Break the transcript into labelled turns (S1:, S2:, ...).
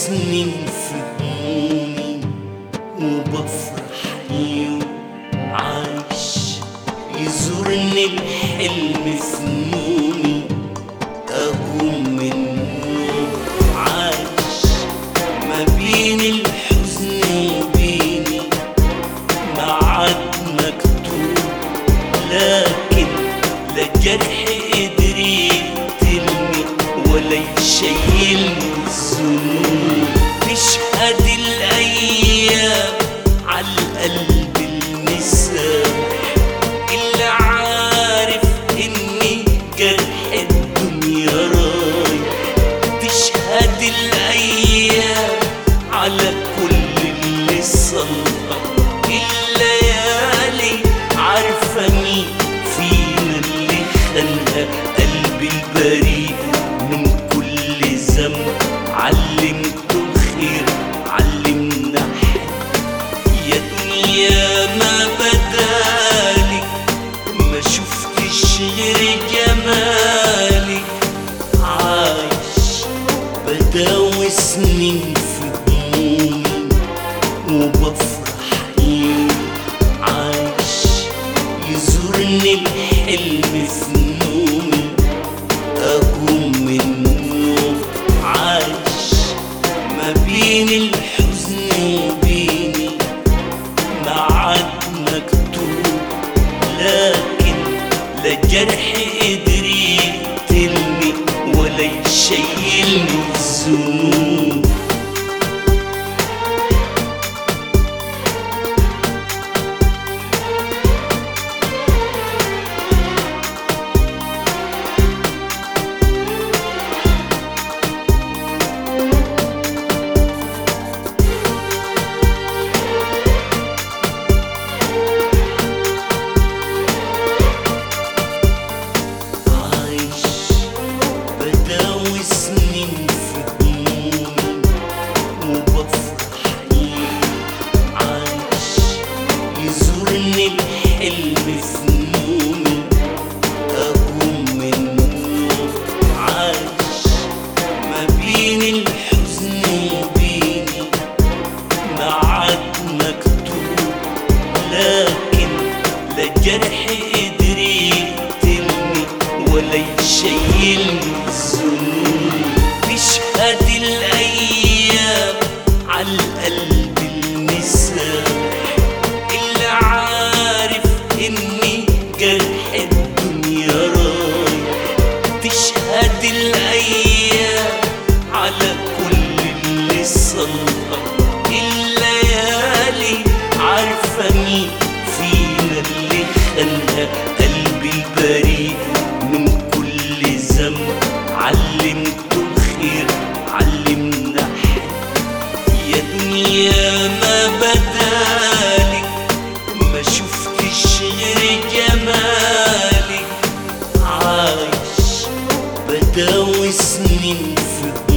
S1: سنين في همومي وبفرح يوم عايش يزورني الحلم في نومي أقوم من النوم عايش ما بين الحزن وبيني معاد مكتوب لكن لا جرح قدر يقتلني ولا يشيلني الذنوب تشهد الأيام على القلب المسامح اللي عارف إني جرح الدنيا رايح تشهد الأيام على كل اللي صلى الليالي عارفة مين فينا اللي خلى قلبي البريء من كل ذنب علمته الخير علمنا حب يا دنيا ما بدالك ما شفتش غير جمالك عايش بداوي سنين في همومي وبفرح يوم عايش يزورني الحلم في نومي أقوم من النوم عايش ما بين الحزن وبيني معاد مكتوب لكن لا جرح قدر يقتلني ولا يشيلني الذنوب عايش بداوي سنين في همومي وبفرح يوم عايش يزورني الحلم في نومي أقوم من النوم عايش ما بين الحزن وبيني معاد مكتوب لكن لا جرح قدر يقتلني ولا يشيلني الذنوب تشهد الأيام على القلب المسامح اللي عارف إني جرح الدنيا رايح تشهد الأيام على كل اللي صلى الليالي عارفة مين فينا اللي خلى قلبي البريء من كل ذنب علمته الخير علمنا حب يا دنيا ما بدالك ما شفتش غير جمالك عايش بداوي سنين في